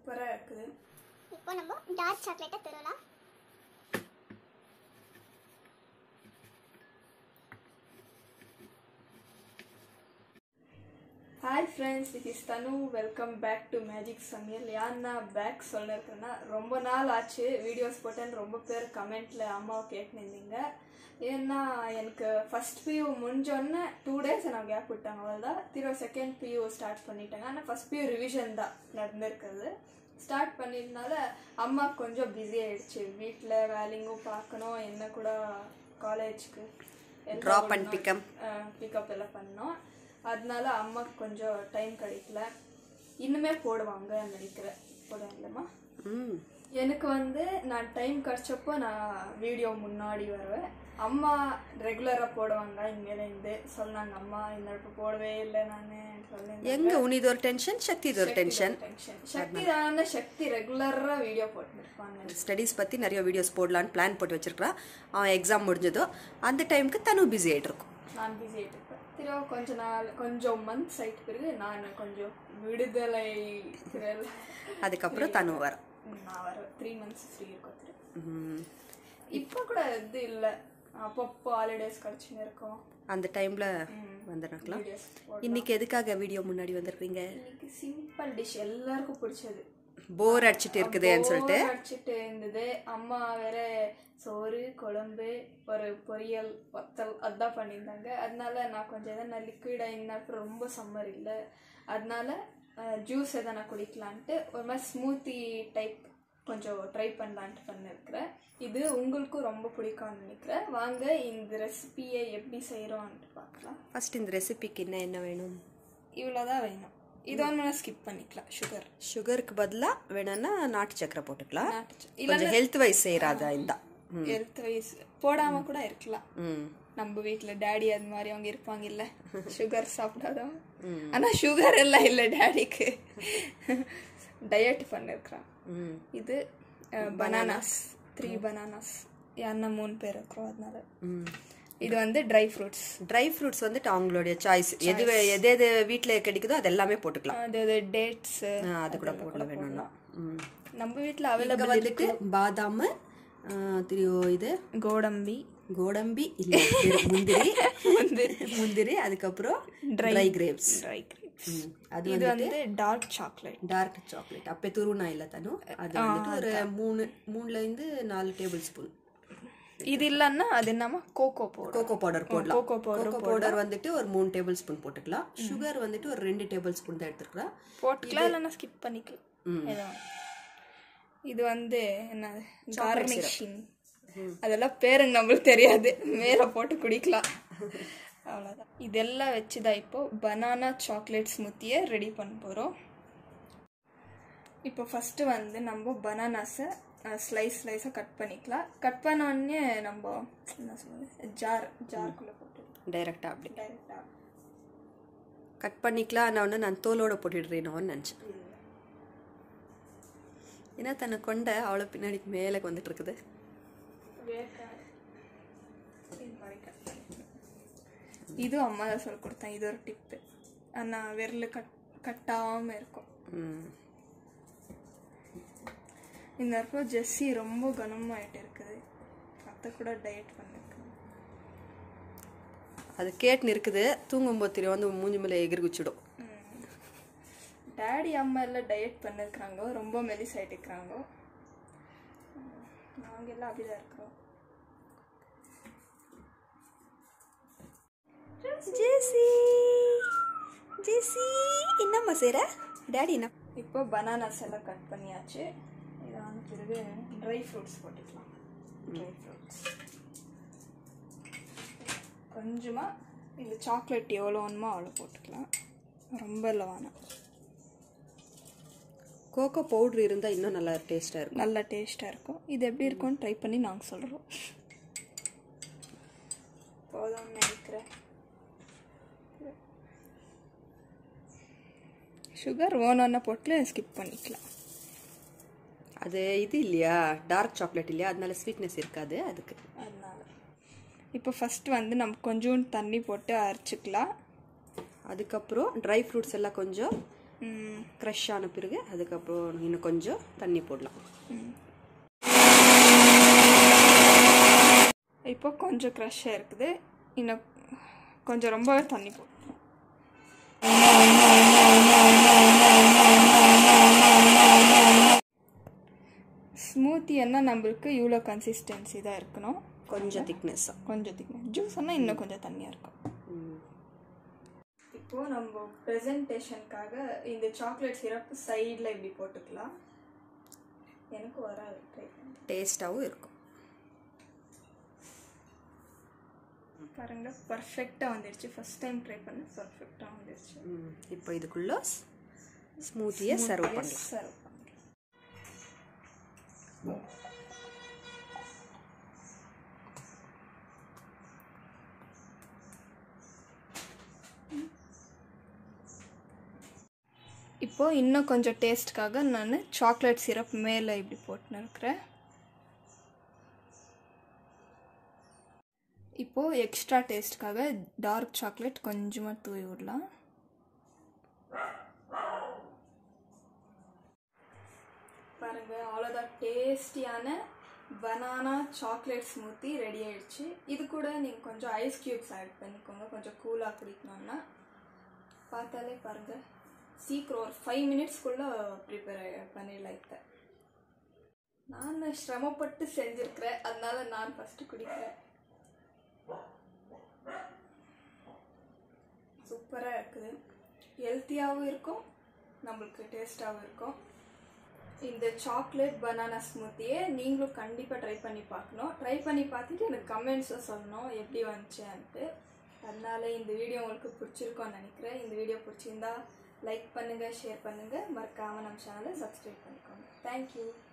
சூப்பராக இருக்குது இப்போ நம்ம டார்க் சாக்லேட்டை திருவலாம் hi friends this is Tanu welcome back to magic சமையல் யாருன்னா பேக் சொல்லிருக்கேன்னா ரொம்ப நாள் ஆச்சு வீடியோஸ் போட்டேன்னு ரொம்ப பேர் கமெண்ட்டில் அம்மாவை கேட்டுருந்தீங்க ஏன்னா எனக்கு ஃபஸ்ட் பியூ முடிஞ்சோடனே டூ டேஸ் நான் கேப் விட்டாங்க அவ்வளோதான் திரும்ப செகண்ட் பியூ ஸ்டார்ட் பண்ணிட்டாங்க ஆனால் ஃபஸ்ட் பியூ ரிவிஷன் தான் நடந்திருக்குது ஸ்டார்ட் பண்ணிருந்தால அம்மா கொஞ்சம் பிஸி ஆயிடுச்சு வீட்டில் வேலைங்கும் பார்க்கணும் என்ன கூட காலேஜ்க்கு Drop and pick up. Pickup எல்லாம் பண்ணோம் அதனால அம்மாக்கு கொஞ்சம் டைம் கிடைக்கல இன்னுமே போடுவாங்கன்னு நினைக்கிறேன் போடுவாங்கல்லம்மா ம் எனக்கு வந்து நான் டைம் கிடைச்சப்போ நான் வீடியோ முன்னாடி வருவேன் அம்மா ரெகுலராக போடுவாங்க இங்கேருந்து சொன்னாங்க அம்மா இந்த இப்போ போடவே இல்லை நான் சொல்லி எங்க உனிது ஒரு டென்ஷன் சக்தி இது ஒரு டென்ஷன் டென்ஷன் சக்தி தானே சக்தி ரெகுலராக வீடியோ போட்டுருப்பாங்க ஸ்டடீஸ் பற்றி நிறைய வீடியோஸ் போடலான்னு பிளான் போட்டு வச்சிருக்கிறான் அவன் எக்ஸாம் முடிஞ்சதோ அந்த டைமுக்கு தனு பிஸி ஆகிட்டு இருக்கும் நான் பிஸி ஆகிட்டு இருப்பேன் திரும்ப கொஞ்ச நாள் கொஞ்சம் மந்த்ஸ் ஆயிட்டு பிறகு நான் கொஞ்சம் விடுதலை திரள் அதுக்கப்புறம் தனு வரும் நான் வர த்ரீ மந்த்ஸ் ஃப்ரீ இருக்கும் திரு ம். இப்போ கூட இது இல்லை அப்பப்போ ஹாலிடேஸ் கிடச்சின்னு இருக்கோம் அந்த டைம்ல வந்துடலாம் வீடியோஸ் இன்னைக்கு எதுக்காக வீடியோ முன்னாடி வந்திருக்கீங்க இன்னைக்கு சிம்பிள் டிஷ் எல்லாருக்கும் பிடிச்சது போர் அடிச்சிட்டு இருக்குதுன்னு சொல்லிட்டு Bore அடிச்சிட்டு இருந்தது அம்மா வேற சோறு குழம்பு ஒரு பொரியல் வத்தல் அதான் பண்ணியிருந்தாங்க அதனால நான் கொஞ்சம் எதனா லிக்விடாக இருந்தாலும் ரொம்ப சம்மர் இல்லை அதனால ஜூஸ் எதனா குடிக்கலான்ட்டு ஒரு மாதிரி ஸ்மூத்தி டைப் கொஞ்சம் ட்ரை பண்ணலான்ட்டு பண்ணிருக்கிறேன் இது உங்களுக்கும் ரொம்ப பிடிக்கும்னு நினைக்கிறேன் வாங்க இந்த ரெசிபியை எப்படி செய்கிறோன்ட்டு பார்க்கலாம் ஃபர்ஸ்ட் இந்த ரெசிபிக்கு என்ன என்ன வேணும் இவ்வளோதான் வேணும் இது ஒன்று ஸ்கிப் பண்ணிக்கலாம் சுகர் சுகருக்கு பதிலாக வேணும்னா நாட்டு சக்கரை போட்டுக்கலாம் நாட்டு சக்கரை. கொஞ்சம் ஹெல்த் வைஸ் செய்கிறாதா இந்த ஹெல்த் வைஸ் போடாம கூட இருக்கலாம் ம் நம்ம வீட்ல டாடி அது மாதிரி அவங்க இருப்பாங்க இல்ல சுகர் சாப்பிடாதவங்க ஆனா சுகர் எல்லாம் இல்ல டாடிக்கு டயட் பண்ணிருக்கிறான் ம் இது பனானாஸ் த்ரீ பனானாஸ் யாருன்னா மூணு பேர் இருக்கிறோம் அதனால ம் இது வந்து ட்ரை ஃப்ரூட்ஸ் ட்ரை ஃப்ரூட்ஸ் வந்துட்டு அவங்களுடைய சாய்ஸ் எது எது எது வீட்டில் கிடைக்குதோ அது எல்லாமே போட்டுக்கலாம் அது டேட்ஸ் ஆ, அது கூட போடல வேணும்னா ம் நம்ம வீட்ல இங்க அவைலபிள் வந்துட்டு பாதாம் ஆ, திரியோ இது கோடம்பி கோடம்பி இல்ல திரு- முந்திரி முந்திரி அதுக்கப்புறம் ட்ரை கிரேப்ஸ் ட்ரை கிரேப்ஸ் அது இது வந்து டார்க் சாக்லேட் டார்க் சாக்லேட் அப்பே துருவனா இல்ல தனு அது வந்துட்டு ஒரு மூணு மூணுல இருந்து நாலு டேபிள் ஸ்பூன் இது இல்லைன்னா அது என்னமா கோகோ பவுடர் கோகோ பவுடர் போடலாம் கோகோ பவுடர் கோகோ பவுடர் வந்துட்டு ஒரு மூணு டேபிள் ஸ்பூன் போட்டுக்கலாம் சுகர் வந்துட்டு ஒரு ரெண்டு டேபிள் ஸ்பூன் தான் எடுத்துக்கலாம் போட்டுக்கலாம் இல்லைன்னா ஸ்கிப் பண்ணிக்கலாம் ஏதோ ஒண்ணு. இது வந்து என்ன கார்னிஷிங் அதெல்லாம் பேருங்க நம்மளுக்கு தெரியாது மேலே போட்டு குடிக்கலாம் அவ்வளோதான் இதெல்லாம் வச்சு தான் இப்போ பனானா சாக்லேட் ஸ்மூத்தியை ரெடி பண்ண போகிறோம் இப்போ ஃபஸ்ட்டு வந்து நம்ம பனானாஸை ஸ்லைஸ் ஸ்லைஸாக கட் பண்ணிக்கலாம் கட் பண்ண உடனே நம்ம என்ன சொல்றது ஜார் ஜார்க்குள்ளே போட்டு டைரக்டா அப்படி டைரெக்டாக கட் பண்ணிக்கலாம் நான் ஒன்று நான் தோலோட போட்டுடுறேனோன்னு நினச்சேன் ஏன்னா தன்னை கொண்ட அவ்வளோ பின்னாடி மேலே வந்துட்டு இருக்குது இது அம்மா தான் சொல்லி கொடுத்தேன் இது ஒரு டிப்பு ஆனால் விரல் கட் கட்டாமல் இருக்கும் ம் இந்த நேரத்தில் ஜெஸ்ஸி ரொம்ப கனமாயிட்டு இருக்குது அத்தை கூட டயட் பண்ணிருக்கு அது கேட்டுன்னு இருக்குது தூங்கும்போது தெரியும் வந்து மூஞ்சி மேலே எகிரி குச்சிடும் டேடி அம்மா எல்லாம் டயட் பண்ணிருக்கிறாங்க ரொம்ப மெலிஸ் ஆயிட்டு இருக்கிறாங்க நாங்கள் எல்லாம் அப்படிதான் இருக்கிறோம் ஜேசி ஜேசி என்னம்மா செய்கிற டேடி என்ன இப்போ பனானாஸ் எல்லாம் கட் பண்ணியாச்சு இதை வந்து பிறகு ட்ரை ஃப்ரூட்ஸ் போட்டுக்கலாம் ட்ரை ஃப்ரூட்ஸ் கொஞ்சமாக இந்த சாக்லேட் எவ்வளோ வேணுமோ அவ்வளோ போட்டுக்கலாம் ரொம்ப இல்லை வேணாம் கோகோ பவுட்ரு இருந்தால் இன்னும் நல்லா டேஸ்ட்டாக இருக்கும் நல்லா டேஸ்ட்டாக இருக்கும் இது எப்படி இருக்கும்னு ட்ரை பண்ணி நாங்கள் சொல்கிறோம் போதும்னு நினைக்கிறேன் சுகர் வேணும்னா போட்டு ஸ்கிப் பண்ணிக்கலாம் அது இது இல்லையா டார்க் சாக்லேட் இல்லையா அதனால ஸ்வீட்னஸ் இருக்காது அதுக்கு அதனால இப்போ ஃபஸ்ட்டு வந்து நம்ம கொஞ்சோண்டு தண்ணி போட்டு அரைச்சிக்கலாம் அதுக்கப்புறம் ட்ரை ஃப்ரூட்ஸ் எல்லாம் கொஞ்சம் ம் க்ரஷ் ஆன பிறகு அதுக்கப்புறம் இன்னும் கொஞ்சம் தண்ணி போடலாம் இப்போ கொஞ்சம் க்ரஷ்ஷாக இருக்குது இன்னும் கொஞ்சம் ரொம்பவே தண்ணி போடும் ஸ்மூத்தி என்ன நம்மளுக்கு இவ்வளோ கன்சிஸ்டன்சி தான் இருக்கணும் கொஞ்சம் திக்னஸ்ஸாக கொஞ்சம் திக்கணும் ஜூஸ்னா இன்னும் கொஞ்சம் தண்ணியாக இருக்கும் இப்போது நம்ம ப்ரெசன்டேஷனுக்காக இந்த சாக்லேட் சிரப் சைடில் இப்படி போட்டுக்கலாம் எனக்கு வராது ட்ரை பண்ணி டேஸ்ட்டாகவும் இருக்கும் பாருங்க பர்ஃபெக்டாக வந்துடுச்சு ஃபர்ஸ்ட் டைம் ட்ரை பண்ண பர்ஃபெக்டாக வந்துடுச்சு ம், இப்போ இதுக்குள்ள ஸ்மூத்தியை சர்வ் பண்ணலாம் சர்வ் பண்ணலாம் இப்போ இன்னும் கொஞ்சம் டேஸ்ட்காக நான் சாக்லேட் சிரப் மேலே இப்படி போட்டுன்னு இருக்கிறேன் இப்போது எக்ஸ்ட்ரா டேஸ்ட்காக டார்க் சாக்லேட் கொஞ்சமாக தூவி விடலாம் பாருங்க அவ்வளோதான் டேஸ்டியான பனானா சாக்லேட் ஸ்மூத்தி ரெடி ஆயிடுச்சு இது கூட நீங்கள் கொஞ்சம் ஐஸ் க்யூப்ஸ் ஆட் பண்ணிக்கோங்க கொஞ்சம் கூலாக குடிக்கணும்னா பார்த்தாலே பாருங்க சீக்கிரம் ஒரு ஃபைவ் மினிட்ஸ்க்குள்ளே ப்ரிப்பேர் பண்ணிடலாம் இதை நான் சிரமப்பட்டு செஞ்சுருக்கிறேன் அதனால நான் ஃபஸ்ட்டு குடிக்கிறேன் சூப்பராக இருக்குது ஹெல்த்தியாகவும் இருக்கும் நம்மளுக்கு டேஸ்ட்டாகவும் இருக்கும் இந்த சாக்லேட் பனானா ஸ்மூத்தியை நீங்களும் கண்டிப்பாக ட்ரை பண்ணி பார்க்கணும் ட்ரை பண்ணி பார்த்துட்டு எனக்கு கமெண்ட்ஸும் சொல்லணும் எப்படி வந்துச்சுன்ட்டு அதனால இந்த வீடியோ உங்களுக்கு பிடிச்சிருக்கோன்னு நினைக்கிறேன் இந்த வீடியோ பிடிச்சிருந்தா லைக் பண்ணுங்கள் ஷேர் பண்ணுங்கள் மறக்காமல் நம்ம சேனலை சப்ஸ்கிரைப் பண்ணிக்கோங்க தேங்க்யூ